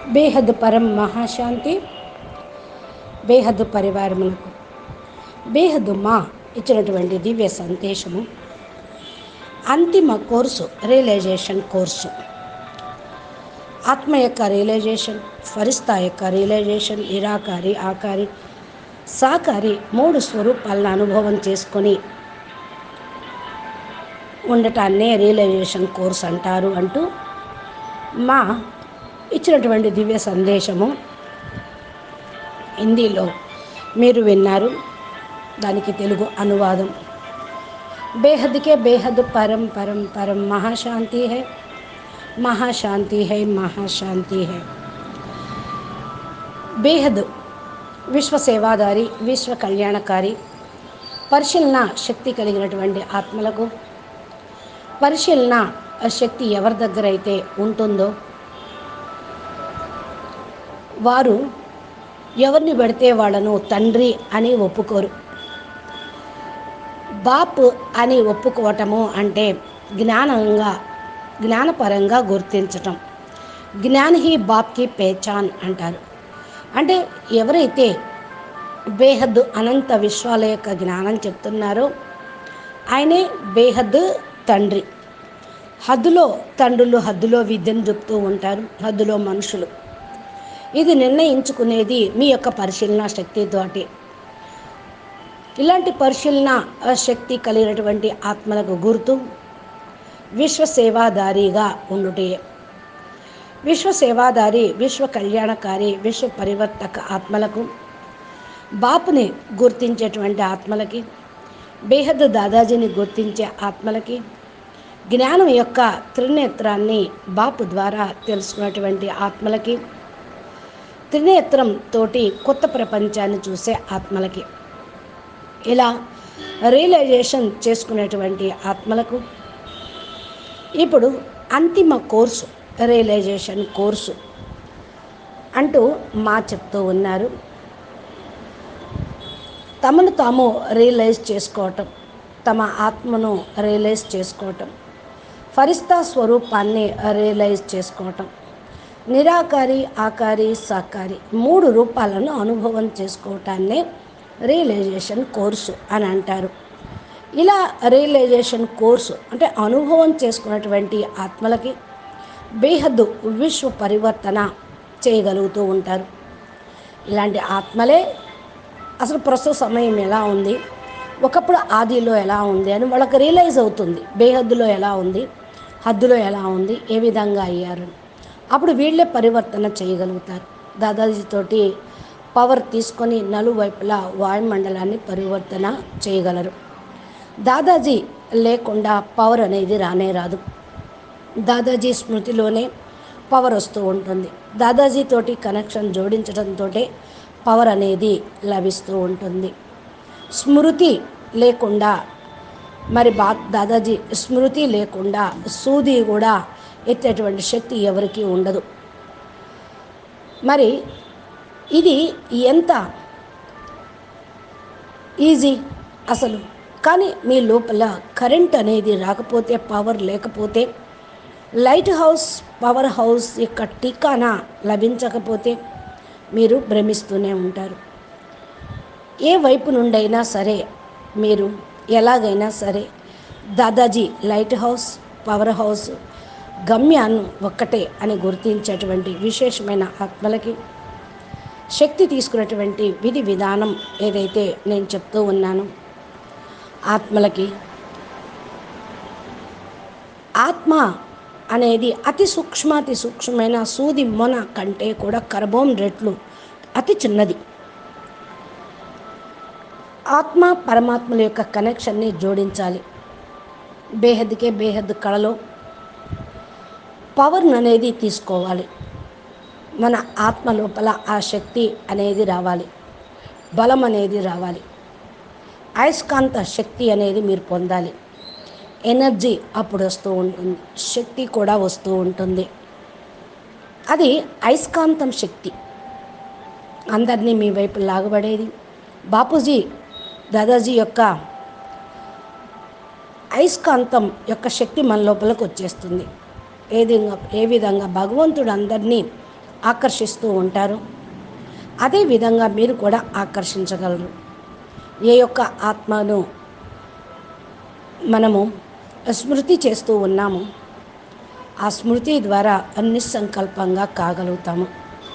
బేహద్ పరం మహాశాంతి బేహద్ పరివారమునకు బేహద్ మా ఇచ్చినటువంటి దివ్య సందేశము అంతిమ కోర్సు రియలైజేషన్ కోర్సు ఆత్మ యొక్క రియలైజేషన్ ఫరిస్తా యొక్క రియలైజేషన్ నిరాకారి ఆకారి సాకారి మూడు స్వరూపాలను అనుభవం చేసుకొని ఉండటాన్నే రియలైజేషన్ కోర్స్ అంటారు అంటూ మా ఇచ్చినటువంటి దివ్య సందేశము హిందీలో మీరు విన్నారు దానికి తెలుగు అనువాదం బేహద్కే బేహద్ పరం పరం పరం మహాశాంతి హై మహాశాంతి హై మహాశాంతి హై బేహద్ విశ్వ సేవాదారి విశ్వ కళ్యాణకారి పరిశీలన శక్తి కలిగినటువంటి ఆత్మలకు పరిశీలన శక్తి ఎవరి దగ్గర అయితే ఉంటుందో వారు ఎవరిని పెడితే వాళ్ళను తండ్రి అని ఒప్పుకోరు బాప్ అని ఒప్పుకోవటము అంటే జ్ఞానంగా జ్ఞానపరంగా గుర్తించటం జ్ఞాన్ హీ బాప్కి పేచాన్ అంటారు అంటే ఎవరైతే బేహద్ అనంత విశ్వాల యొక్క జ్ఞానం చెప్తున్నారో ఆయనే బేహద్ తండ్రి హద్దులో తండ్రులు హద్దులో విద్యను చెప్తూ ఉంటారు హద్దులో మనుషులు ఇది నిర్ణయించుకునేది మీ యొక్క పరిశీలన శక్తితోటి ఇలాంటి పరిశీలన శక్తి కలిగినటువంటి ఆత్మలకు గుర్తు విశ్వ సేవాదారిగా ఉండుటే విశ్వ సేవాదారి విశ్వ కళ్యాణకారి విశ్వ పరివర్తక ఆత్మలకు బాపుని గుర్తించేటువంటి ఆత్మలకి బేహద్ దాదాజీని గుర్తించే ఆత్మలకి జ్ఞానం యొక్క త్రినేత్రాన్ని బాపు ద్వారా తెలుసుకున్నటువంటి ఆత్మలకి త్రినేత్రం తోటి కొత్త ప్రపంచాన్ని చూసే ఆత్మలకి ఇలా రియలైజేషన్ చేసుకునేటువంటి ఆత్మలకు ఇప్పుడు అంతిమ కోర్సు రియలైజేషన్ కోర్సు అంటూ మా చెప్తూ ఉన్నారు తమను తాము రియలైజ్ చేసుకోవటం తమ ఆత్మను రియలైజ్ చేసుకోవటం ఫరిస్తా స్వరూపాన్ని రియలైజ్ చేసుకోవటం నిరాకారి ఆకారి సాకారి మూడు రూపాలను అనుభవం చేసుకోవటాన్నే రియలైజేషన్ కోర్సు అని అంటారు ఇలా రియలైజేషన్ కోర్సు అంటే అనుభవం చేసుకున్నటువంటి ఆత్మలకి బేహద్దు విశ్వ పరివర్తన చేయగలుగుతూ ఉంటారు ఇలాంటి ఆత్మలే అసలు ప్రస్తుత సమయం ఎలా ఉంది ఒకప్పుడు ఆదిలో ఎలా ఉంది అని వాళ్ళకి రియలైజ్ అవుతుంది బేహద్దులో ఎలా ఉంది హద్దులో ఎలా ఉంది ఏ విధంగా అయ్యారు అప్పుడు వీళ్ళే పరివర్తన చేయగలుగుతారు దాదాజీతోటి పవర్ తీసుకొని నలువైపులా వాయుమండలాన్ని పరివర్తన చేయగలరు దాదాజీ లేకుండా పవర్ అనేది రానే రాదు దాదాజీ స్మృతిలోనే పవర్ వస్తూ ఉంటుంది దాదాజీతోటి కనెక్షన్ జోడించడంతో పవర్ అనేది లభిస్తూ ఉంటుంది స్మృతి లేకుండా మరి బా దాదాజీ స్మృతి లేకుండా సూది కూడా ఎత్తేటువంటి శక్తి ఎవరికీ ఉండదు మరి ఇది ఎంత ఈజీ అసలు కానీ మీ లోపల కరెంట్ అనేది రాకపోతే పవర్ లేకపోతే లైట్ హౌస్ పవర్ హౌస్ యొక్క టీకానా లభించకపోతే మీరు భ్రమిస్తూనే ఉంటారు ఏ వైపు నుండైనా సరే మీరు ఎలాగైనా సరే Dadaji lighthouse power house గమ్యాన్ని ఒక్కటే అని గుర్తించేటువంటి విశేషమైన ఆత్మలకి శక్తి తీసుకున్నటువంటి విధి విధానం ఏదైతే నేను చెప్తూ ఉన్నానో ఆత్మలకి ఆత్మ అనేది అతి సూక్ష్మాతి సూక్ష్మమైన సూది మొన కంటే కూడా కర్బోన్ రెట్లు అతి చిన్నది ఆత్మ పరమాత్మల యొక్క కనెక్షన్ని జోడించాలి బేహద్కే బేహద్ కళలో పవర్ అనేది తీసుకోవాలి మన ఆత్మ లోపల ఆ శక్తి అనేది రావాలి బలం అనేది రావాలి అయస్కాంత శక్తి అనేది మీరు పొందాలి ఎనర్జీ అప్పుడు వస్తూ ఉంటుంది శక్తి కూడా వస్తూ ఉంటుంది అది అయస్కాంతం శక్తి అందరినీ మీ వైపు లాగబడేది బాపూజీ దాదాజీ యొక్క అయస్కాంతం యొక్క శక్తి మన లోపలికి వచ్చేస్తుంది ఏ విధంగా ఏ విధంగా భగవంతుడు అందరినీ ఆకర్షిస్తూ ఉంటారు అదేవిధంగా మీరు కూడా ఆకర్షించగలరు ఏ యొక్క ఆత్మను మనము స్మృతి చేస్తూ ఉన్నాము ఆ స్మృతి ద్వారా నిస్సంకల్పంగా కాగలుగుతాము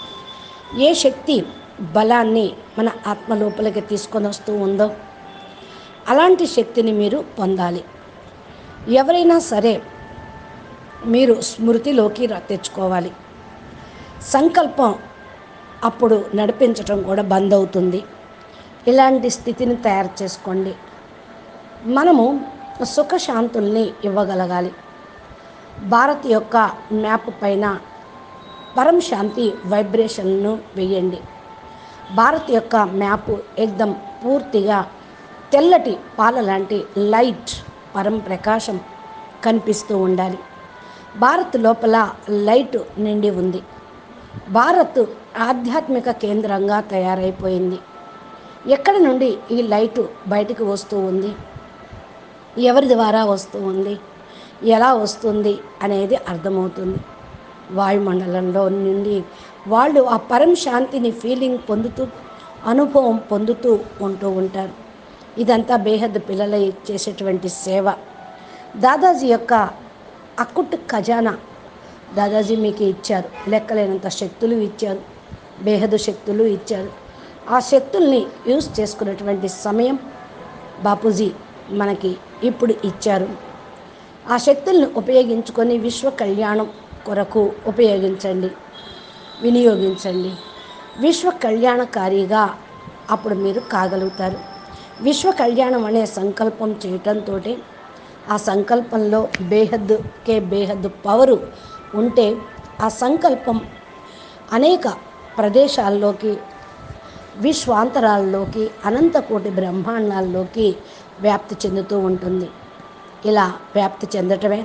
ఏ శక్తి బలాన్ని మన ఆత్మ లోపలికి తీసుకొని వస్తూ ఉందో అలాంటి శక్తిని మీరు పొందాలి ఎవరైనా సరే మీరు స్మృతిలోకి ర- తెచ్చుకోవాలి సంకల్పం అప్పుడు నడిపించటం కూడా బంద్ అవుతుంది ఇలాంటి స్థితిని తయారు చేసుకోండి మనము సుఖశాంతుల్ని ఇవ్వగలగాలి భారత్ యొక్క మ్యాప్ పైన పరం శాంతి వైబ్రేషన్ను వేయండి భారత్ యొక్క మ్యాప్ ఎగ్దం పూర్తిగా తెల్లటి పాల లాంటి లైట్ పరం ప్రకాశం కనిపిస్తూ ఉండాలి భారత్ లోపల లైట్ నిండి ఉంది భారత్ ఆధ్యాత్మిక కేంద్రంగా తయారైపోయింది ఎక్కడి నుండి ఈ లైటు బయటికి వస్తూ ఉంది ఎవరి ద్వారా వస్తూ ఉంది ఎలా వస్తుంది అనేది అర్థమవుతుంది వాయుమండలంలో నుండి వాళ్ళు ఆ పరం శాంతిని ఫీలింగ్ పొందుతూ అనుభవం పొందుతూ ఉంటూ ఉంటారు ఇదంతా బేహద్ పిల్లల చేసేటువంటి సేవ దాదాజీ యొక్క అక్కుట్ ఖజానా దాదాజీ మీకు ఇచ్చారు లెక్కలేనంత శక్తులు ఇచ్చారు బేహదు శక్తులు ఇచ్చారు ఆ శక్తుల్ని యూజ్ చేసుకునేటువంటి సమయం బాపూజీ మనకి ఇప్పుడు ఇచ్చారు ఆ శక్తుల్ని ఉపయోగించుకొని విశ్వ కళ్యాణం కొరకు ఉపయోగించండి వినియోగించండి విశ్వ కళ్యాణకారిగా అప్పుడు మీరు కాగలుగుతారు విశ్వ కళ్యాణం అనే సంకల్పం చేయటంతో ఆ సంకల్పంలో బేహద్ కే బేహద్ పవరు ఉంటే ఆ సంకల్పం అనేక ప్రదేశాల్లోకి విశ్వాంతరాల్లోకి అనంతకోటి బ్రహ్మాండాల్లోకి వ్యాప్తి చెందుతూ ఉంటుంది ఇలా వ్యాప్తి చెందటమే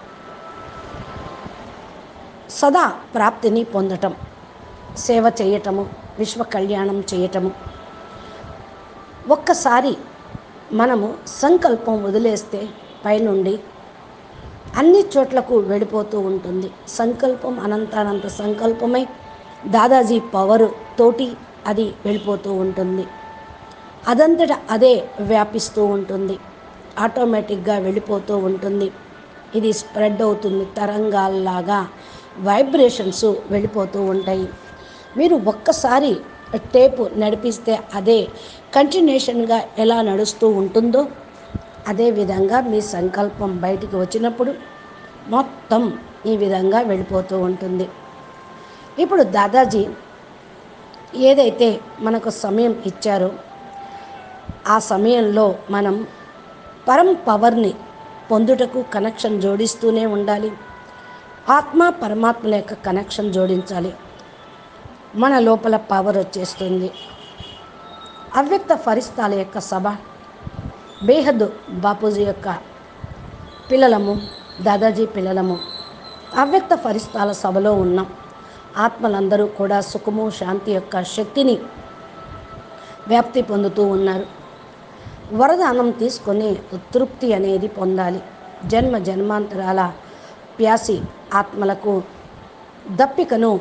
సదా ప్రాప్తిని పొందటం సేవ చేయటము విశ్వ కళ్యాణం చేయటము ఒక్కసారి మనము సంకల్పం వదిలేస్తే పైనుండి అన్ని చోట్లకు వెళ్ళిపోతూ ఉంటుంది సంకల్పం అనంతానంత సంకల్పమై దాదాజీ పవర్ తోటి అది వెళ్ళిపోతూ ఉంటుంది అదంతట అదే వ్యాపిస్తూ ఉంటుంది ఆటోమేటిక్గా వెళ్ళిపోతూ ఉంటుంది ఇది స్ప్రెడ్ అవుతుంది తరంగాల్లాగా వైబ్రేషన్స్ వెళ్ళిపోతూ ఉంటాయి మీరు ఒక్కసారి టేపు నడిపిస్తే అదే కంటిన్యూషన్గా ఎలా నడుస్తూ ఉంటుందో అదే విధంగా మీ సంకల్పం బయటికి వచ్చినప్పుడు మొత్తం ఈ విధంగా వెళ్ళిపోతూ ఉంటుంది ఇప్పుడు దాదాజీ ఏదైతే మనకు సమయం ఇచ్చారో ఆ సమయంలో మనం పరం పవర్ని పొందుటకు కనెక్షన్ జోడిస్తూనే ఉండాలి ఆత్మ పరమాత్మల యొక్క కనెక్షన్ జోడించాలి మన లోపల పవర్ వచ్చేస్తుంది అవ్యక్త ఫరిస్తాల యొక్క సభ బేహద్ బాపూజీ యొక్క పిల్లలము దాదాజీ పిల్లలము అవ్యక్త ఫరిస్తాల సభలో ఉన్నాం ఆత్మలందరూ కూడా సుఖము శాంతి యొక్క శక్తిని వ్యాప్తి పొందుతూ ఉన్నారు వరదానం తీసుకొని తృప్తి అనేది పొందాలి జన్మ జన్మాంతరాల ప్యాసి ఆత్మలకు దప్పికను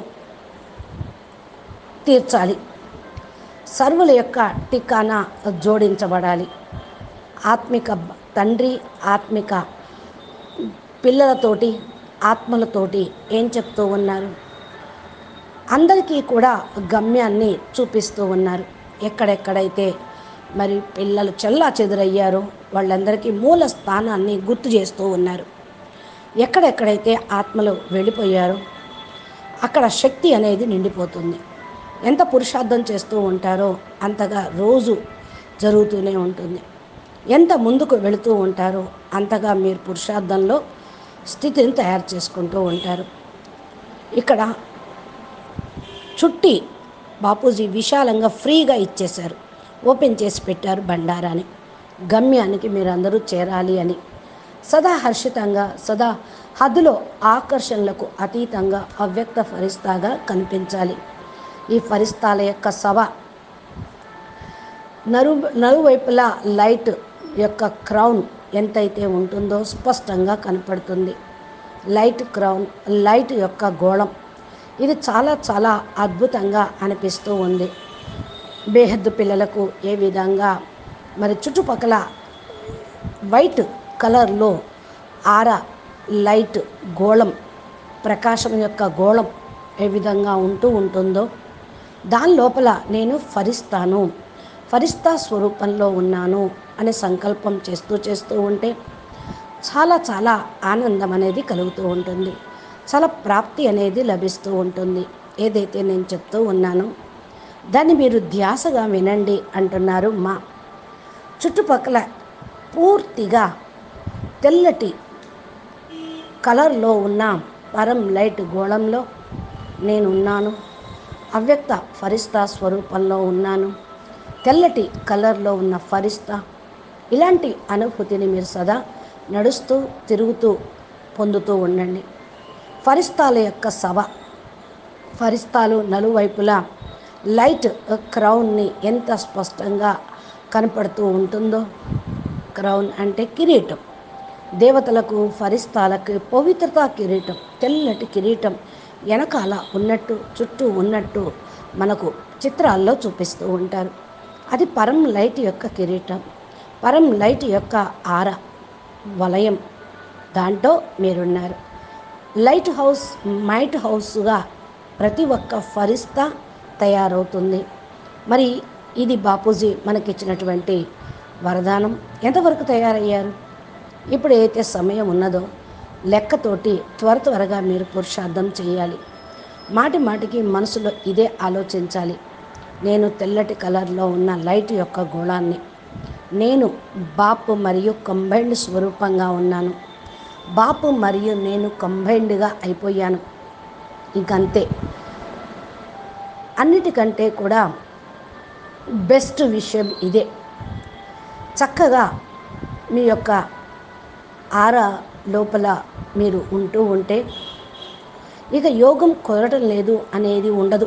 తీర్చాలి సర్వుల యొక్క టికానా జోడించబడాలి ఆత్మిక బ- తండ్రి ఆత్మిక పిల్లలతోటి ఆత్మలతోటి ఏం చెప్తూ ఉన్నారు అందరికీ కూడా గమ్యాన్ని చూపిస్తూ ఉన్నారు ఎక్కడెక్కడైతే మరి పిల్లలు చెల్లా చెదురయ్యారో వాళ్ళందరికీ మూల స్థానాన్ని గుర్తు చేస్తూ ఉన్నారు ఎక్కడెక్కడైతే ఆత్మలు వెళ్ళిపోయారో అక్కడ శక్తి అనేది నిండిపోతుంది ఎంత పురుషార్థం చేస్తూ ఉంటారో అంతగా రోజు జరుగుతూనే ఉంటుంది ఎంత ముందుకు వెళుతూ ఉంటారో అంతగా మీరు పురుషార్థంలో స్థితిని తయారు చేసుకుంటూ ఉంటారు ఇక్కడ చుట్టి బాపూజీ విశాలంగా ఫ్రీగా ఇచ్చేశారు ఓపెన్ చేసి పెట్టారు బండారాని గమ్యానికి మీరందరూ చేరాలి అని సదా హర్షితంగా సదా హద్దులో ఆకర్షణలకు అతీతంగా అవ్యక్త ఫరిస్తాగా కనిపించాలి ఈ ఫరిస్తాల యొక్క సభ నరు నలువైపులా లైట్ యొక్క క్రౌన్ ఎంతైతే ఉంటుందో స్పష్టంగా కనపడుతుంది లైట్ క్రౌన్ లైట్ యొక్క గోళం ఇది చాలా చాలా అద్భుతంగా అనిపిస్తూ ఉంది బేహద్దు పిల్లలకు ఏ విధంగా మరి చుట్టుపక్కల వైట్ కలర్లో ఆర లైట్ గోళం ప్రకాశం యొక్క గోళం ఏ విధంగా ఉంటూ ఉంటుందో దాని లోపల నేను ఫరిస్తాను ఫరిస్తా స్వరూపంలో ఉన్నాను అనే సంకల్పం చేస్తూ చేస్తూ ఉంటే చాలా చాలా ఆనందం అనేది కలుగుతూ ఉంటుంది చాలా ప్రాప్తి అనేది లభిస్తూ ఉంటుంది ఏదైతే నేను చెప్తూ ఉన్నానో దాన్ని మీరు ధ్యాసగా వినండి అంటున్నారు మా చుట్టుపక్కల పూర్తిగా తెల్లటి కలర్లో ఉన్న పరం లైట్ గోళంలో నేనున్నాను అవ్యక్త ఫరిస్తా స్వరూపంలో ఉన్నాను తెల్లటి కలర్లో ఉన్న ఫరిస్తా ఇలాంటి అనుభూతిని మీరు సదా నడుస్తూ తిరుగుతూ పొందుతూ ఉండండి ఫరిస్తాల యొక్క సభ ఫరిస్తాలు నలువైపులా లైట్ క్రౌన్ని ఎంత స్పష్టంగా కనపడుతూ ఉంటుందో క్రౌన్ అంటే కిరీటం దేవతలకు ఫరిస్తాలకు పవిత్రత కిరీటం తెల్లటి కిరీటం వెనకాల ఉన్నట్టు చుట్టూ ఉన్నట్టు మనకు చిత్రాల్లో చూపిస్తూ ఉంటారు అది పరం లైట్ యొక్క కిరీటం పరం లైట్ యొక్క ఆర వలయం దాంట్లో మీరున్నారు లైట్ హౌస్ మైట్ హౌస్గా ప్రతి ఒక్క ఫరిస్తా తయారవుతుంది మరి ఇది బాపూజీ మనకిచ్చినటువంటి వరదానం ఎంతవరకు తయారయ్యారు ఇప్పుడు ఏదైతే సమయం ఉన్నదో లెక్కతోటి త్వర త్వరగా మీరు పురుషార్థం చేయాలి మాటి మాటికి మనసులో ఇదే ఆలోచించాలి నేను తెల్లటి కలర్లో ఉన్న లైట్ యొక్క గోళాన్ని నేను బాపు మరియు కంబైండ్ స్వరూపంగా ఉన్నాను బాపు మరియు నేను కంబైండ్గా అయిపోయాను ఇంకంతే అన్నిటికంటే కూడా బెస్ట్ విషయం ఇదే చక్కగా మీ యొక్క ఆర లోపల మీరు ఉంటూ ఉంటే ఇక యోగం కుదరటం లేదు అనేది ఉండదు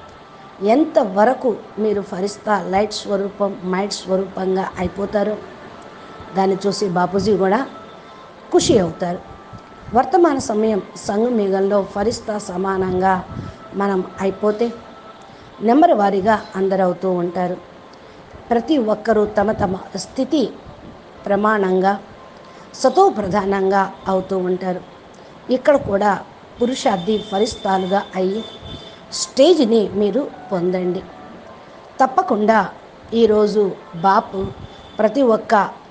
ఎంతవరకు మీరు ఫరిస్తా లైట్ స్వరూపం మైట్ స్వరూపంగా అయిపోతారో దాన్ని చూసి బాపూజీ కూడా ఖుషి అవుతారు వర్తమాన సమయం సంగమీగంలో ఫరిస్తా సమానంగా మనం అయిపోతే నెంబర్ వారీగా అందరు అవుతూ ఉంటారు ప్రతి ఒక్కరూ తమ తమ స్థితి ప్రమాణంగా సతో ప్రధానంగా అవుతూ ఉంటారు ఇక్కడ కూడా పురుషార్థి ఫరిస్తాలుగా అయ్యి స్టేజ్ని మీరు పొందండి తప్పకుండా ఈరోజు బాపు ప్రతి ఒక్క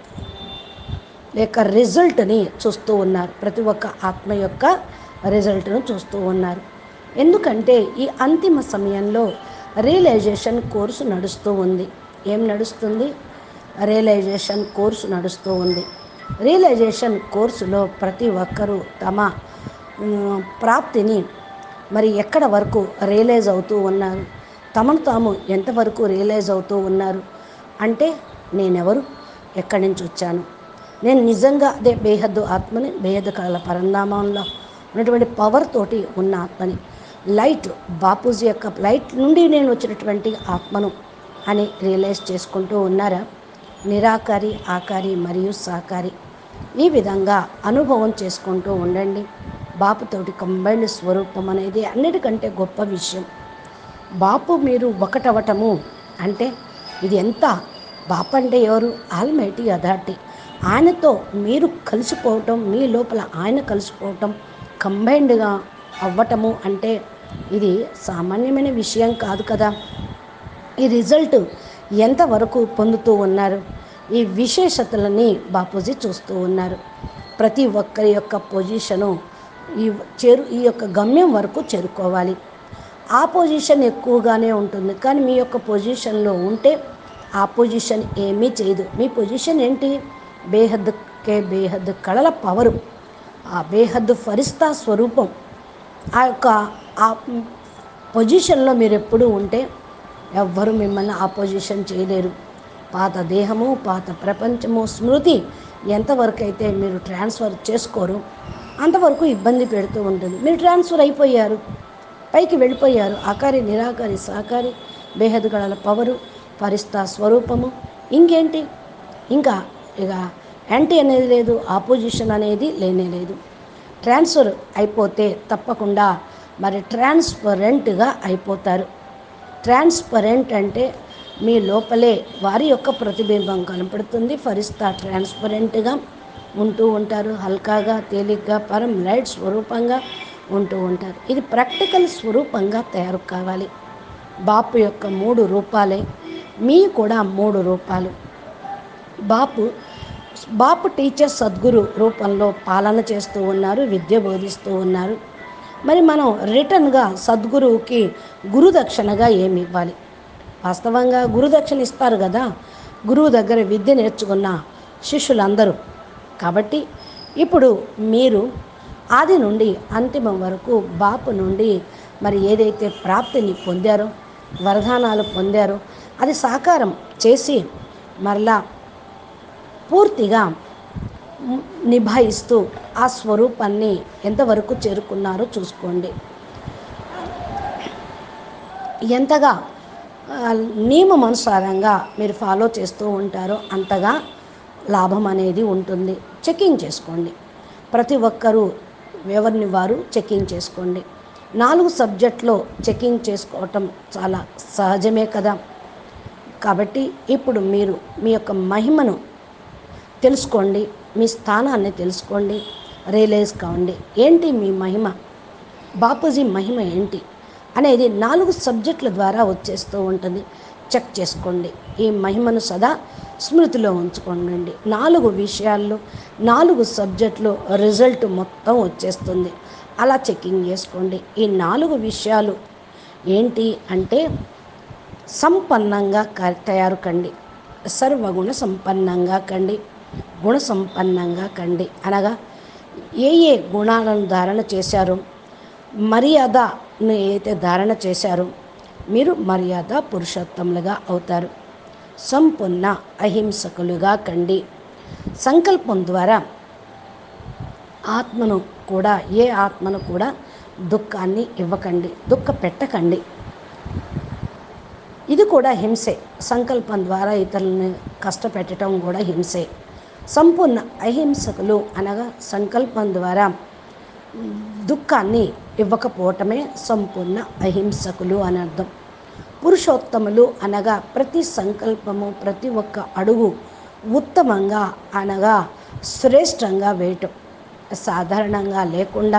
యొక్క రిజల్ట్ని చూస్తూ ఉన్నారు ప్రతి ఒక్క ఆత్మ యొక్క రిజల్ట్ను చూస్తూ ఉన్నారు ఎందుకంటే ఈ అంతిమ సమయంలో రియలైజేషన్ కోర్సు నడుస్తూ ఉంది ఏం నడుస్తుంది రియలైజేషన్ కోర్సు నడుస్తూ ఉంది రియలైజేషన్ కోర్సులో ప్రతి ఒక్కరూ తమ ఉమ్, ప్రాప్తిని మరి ఎక్కడ వరకు రియలైజ్ అవుతూ ఉన్నారు తమను తాము ఎంతవరకు రియలైజ్ అవుతూ ఉన్నారు అంటే నేనెవరు ఎక్కడి నుంచి వచ్చాను నేను నిజంగా అదే బేహద్దు ఆత్మని బేహద్దు కళల పరంధామంలో ఉన్నటువంటి పవర్ తోటి ఉన్న ఆత్మని లైట్ బాపూజీ యొక్క లైట్ నుండి నేను వచ్చినటువంటి ఆత్మను అని రియలైజ్ చేసుకుంటూ ఉన్నారా నిరాకారి ఆకారి మరియు సాకారి ఈ విధంగా అనుభవం చేసుకుంటూ ఉండండి బాపుతోటి కంబైన్డ్ స్వరూపం అనేది అన్నిటికంటే గొప్ప విషయం బాపు మీరు ఒకటవటము అంటే ఇది ఎంత బాపు అంటే ఎవరు ఆల్మైటీ అథారిటీ ఆయనతో మీరు కలిసిపోవటం మీ లోపల ఆయన కలిసిపోవటం కంబైన్డ్గా అవ్వటము అంటే ఇది సామాన్యమైన విషయం కాదు కదా ఈ రిజల్ట్ ఎంతవరకు పొందుతూ ఉన్నారు ఈ విశేషతలని బాపూజీ చూస్తూ ఉన్నారు ప్రతి ఒక్కరి యొక్క పొజిషను ఈ చేరు ఈ యొక్క గమ్యం వరకు చేరుకోవాలి ఆ పొజిషన్ ఎక్కువగానే ఉంటుంది కానీ మీ యొక్క పొజిషన్లో ఉంటే ఆ పొజిషన్ ఏమీ చేయదు మీ పొజిషన్ ఏంటి బేహద్ కే బేహద్ కళల పవరు ఆ బేహద్దు ఫరిస్తా స్వరూపం ఆ యొక్క ఆ పొజిషన్లో మీరు ఎప్పుడూ ఉంటే ఎవ్వరు మిమ్మల్ని ఆపోజిషన్ చేయలేరు పాత దేహము పాత ప్రపంచము స్మృతి ఎంతవరకు అయితే మీరు ట్రాన్స్ఫర్ చేసుకోరు అంతవరకు ఇబ్బంది పెడుతూ ఉంటుంది మీరు ట్రాన్స్ఫర్ అయిపోయారు పైకి వెళ్ళిపోయారు ఆకారి నిరాకారి సాకారి బేహద్ గడల పవరు పరిస్థా స్వరూపము ఇంకేంటి ఇంకా ఇక యాంటీ అనేది లేదు ఆపోజిషన్ అనేది లేనే లేదు ట్రాన్స్ఫర్ అయిపోతే తప్పకుండా మరి ట్రాన్స్పరెంట్గా అయిపోతారు ట్రాన్స్పరెంట్ అంటే మీ లోపలే వారి యొక్క ప్రతిబింబం కనపడుతుంది ఫరిస్తా ట్రాన్స్పరెంట్గా ఉంటూ ఉంటారు హల్కాగా తేలిగ్గా పరం లైట్ స్వరూపంగా ఉంటూ ఉంటారు ఇది ప్రాక్టికల్ స్వరూపంగా తయారు కావాలి బాపు యొక్క మూడు రూపాలే మీ కూడా మూడు రూపాలు బాపు బాపు టీచర్ సద్గురు రూపంలో పాలన చేస్తూ ఉన్నారు విద్య బోధిస్తూ ఉన్నారు మరి మనం రిటర్న్గా సద్గురువుకి గురుదక్షిణగా ఏమి ఇవ్వాలి వాస్తవంగా గురుదక్షిణ ఇస్తారు కదా గురువు దగ్గర విద్య నేర్చుకున్న శిష్యులందరూ కాబట్టి ఇప్పుడు మీరు ఆది నుండి అంతిమం వరకు బాపు నుండి మరి ఏదైతే ప్రాప్తిని పొందారో వరదానాలు పొందారో అది సాకారం చేసి మరలా పూర్తిగా నిభాయిస్తూ ఆ స్వరూపాన్ని ఎంతవరకు చేరుకున్నారో చూసుకోండి ఎంతగా ఆ, నియమం అనుసారంగా మీరు ఫాలో చేస్తూ ఉంటారో అంతగా లాభం అనేది ఉంటుంది చెకింగ్ చేసుకోండి ప్రతి ఒక్కరూ ఎవరిని వారు చెకింగ్ చేసుకోండి నాలుగు సబ్జెక్ట్లో చెకింగ్ చేసుకోవటం చాలా సహజమే కదా కాబట్టి ఇప్పుడు మీరు మీ యొక్క మహిమను తెలుసుకోండి మీ స్థానాన్ని తెలుసుకోండి రియలైజ్ కావండి ఏంటి మీ మహిమ బాపూజీ మహిమ ఏంటి అనేది నాలుగు సబ్జెక్టుల ద్వారా వచ్చేస్తూ ఉంటుంది చెక్ చేసుకోండి ఈ మహిమను సదా స్మృతిలో ఉంచుకోండి నాలుగు విషయాల్లో నాలుగు సబ్జెక్టులు రిజల్ట్ మొత్తం వచ్చేస్తుంది అలా చెకింగ్ చేసుకోండి ఈ నాలుగు విషయాలు ఏంటి అంటే సంపన్నంగా క- తయారు కండి సర్వగుణ సంపన్నంగా కండి గుణ సంపన్నంగా కండి అనగా ఏ ఏ గుణాలను ధారణ చేశారో మర్యాదను ఏదైతే ధారణ చేశారో మీరు మర్యాద పురుషోత్తములుగా అవుతారు సంపూర్ణ అహింసకులుగా కండి సంకల్పం ద్వారా ఆత్మను కూడా ఏ ఆత్మను కూడా దుఃఖాన్ని ఇవ్వకండి దుఃఖ పెట్టకండి ఇది కూడా హింసే సంకల్పం ద్వారా ఇతరులని కష్టపెట్టడం కూడా హింసే సంపూర్ణ అహింసకులు అనగా సంకల్పం ద్వారా దుఃఖాన్ని ఇవ్వకపోవటమే సంపూర్ణ అహింసకులు అని అర్థం పురుషోత్తములు అనగా ప్రతి సంకల్పము ప్రతి ఒక్క అడుగు ఉత్తమంగా అనగా శ్రేష్టంగా వేయటం సాధారణంగా లేకుండా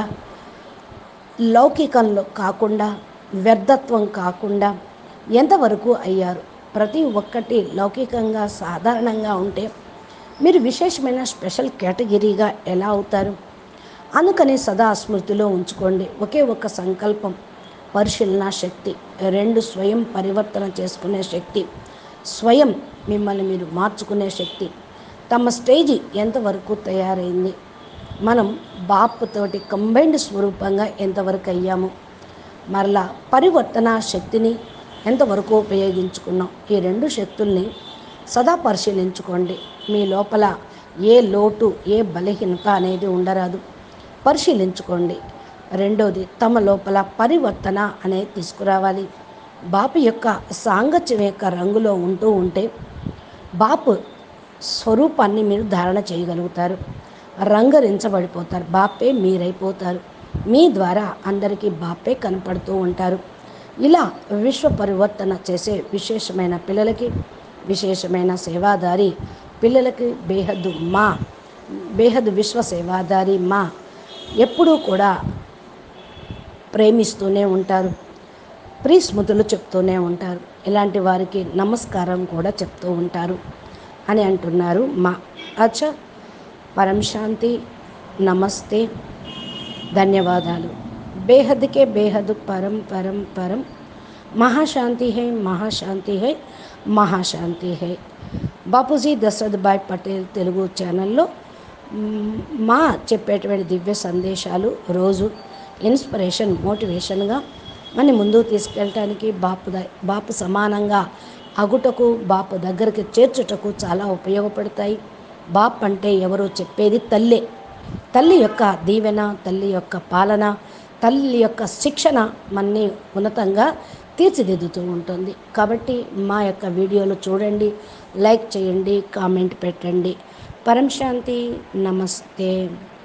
లౌకికంలో కాకుండా వ్యర్థత్వం కాకుండా ఎంతవరకు అయ్యారు ప్రతి ఒక్కటి లౌకికంగా సాధారణంగా ఉంటే మీరు విశేషమైన స్పెషల్ కేటగిరీగా ఎలా అవుతారు అందుకని సదా స్మృతిలో ఉంచుకోండి ఒకే ఒక సంకల్పం పరిశీలన శక్తి రెండు స్వయం పరివర్తన చేసుకునే శక్తి స్వయం మిమ్మల్ని మీరు మార్చుకునే శక్తి తమ స్టేజి ఎంతవరకు తయారైంది మనం బాపుతోటి కంబైన్డ్ స్వరూపంగా ఎంతవరకు అయ్యాము మరలా పరివర్తన శక్తిని ఎంతవరకు ఉపయోగించుకున్నాం ఈ రెండు శక్తుల్ని సదా పరిశీలించుకోండి మీ లోపల ఏ లోటు ఏ బలహీనత అనేది ఉండరాదు పరిశీలించుకోండి రెండోది తమ లోపల పరివర్తన అనేది తీసుకురావాలి బాపు యొక్క సాంగత్యం యొక్క రంగులో ఉంటూ ఉంటే బాపు స్వరూపాన్ని మీరు ధారణ చేయగలుగుతారు రంగరించబడిపోతారు బాపే మీరైపోతారు మీ ద్వారా అందరికీ బాపే కనపడుతూ ఉంటారు ఇలా విశ్వ పరివర్తన చేసే విశేషమైన పిల్లలకి విశేషమైన సేవాదారి పిల్లలకి బేహద్దు మా బేహద్దు విశ్వ సేవాదారి మా ఎప్పుడూ కూడా ప్రేమిస్తూనే ఉంటారు ప్రీస్మృతులు చెప్తూనే ఉంటారు ఇలాంటి వారికి నమస్కారం కూడా చెప్తూ ఉంటారు అని అంటున్నారు మా అచ్చ పరం శాంతి నమస్తే ధన్యవాదాలు బేహద్కే బేహద్ పరం పరం పరం మహాశాంతి హై మహాశాంతి హై మహాశాంతి హై బాపూజీ దశరథ్ భాయ్ పటేల్ తెలుగు ఛానల్లో మ్, మా చెప్పేటువంటి దివ్య సందేశాలు రోజు ఇన్స్పిరేషన్ మోటివేషన్గా మన ముందుకు తీసుకెళ్ళటానికి బాపు ద- బాపు సమానంగా అగుటకు బాపు దగ్గరికి చేర్చుటకు చాలా ఉపయోగపడతాయి బాప్ అంటే ఎవరో చెప్పేది తల్లే తల్లి యొక్క దీవెన తల్లి యొక్క పాలన తల్లి యొక్క శిక్షణ మన్ని ఉన్నతంగా తీర్చిదిద్దుతూ ఉంటుంది కాబట్టి మా యొక్క వీడియోలు చూడండి లైక్ చేయండి కామెంట్ పెట్టండి పరం శాంతి నమస్తే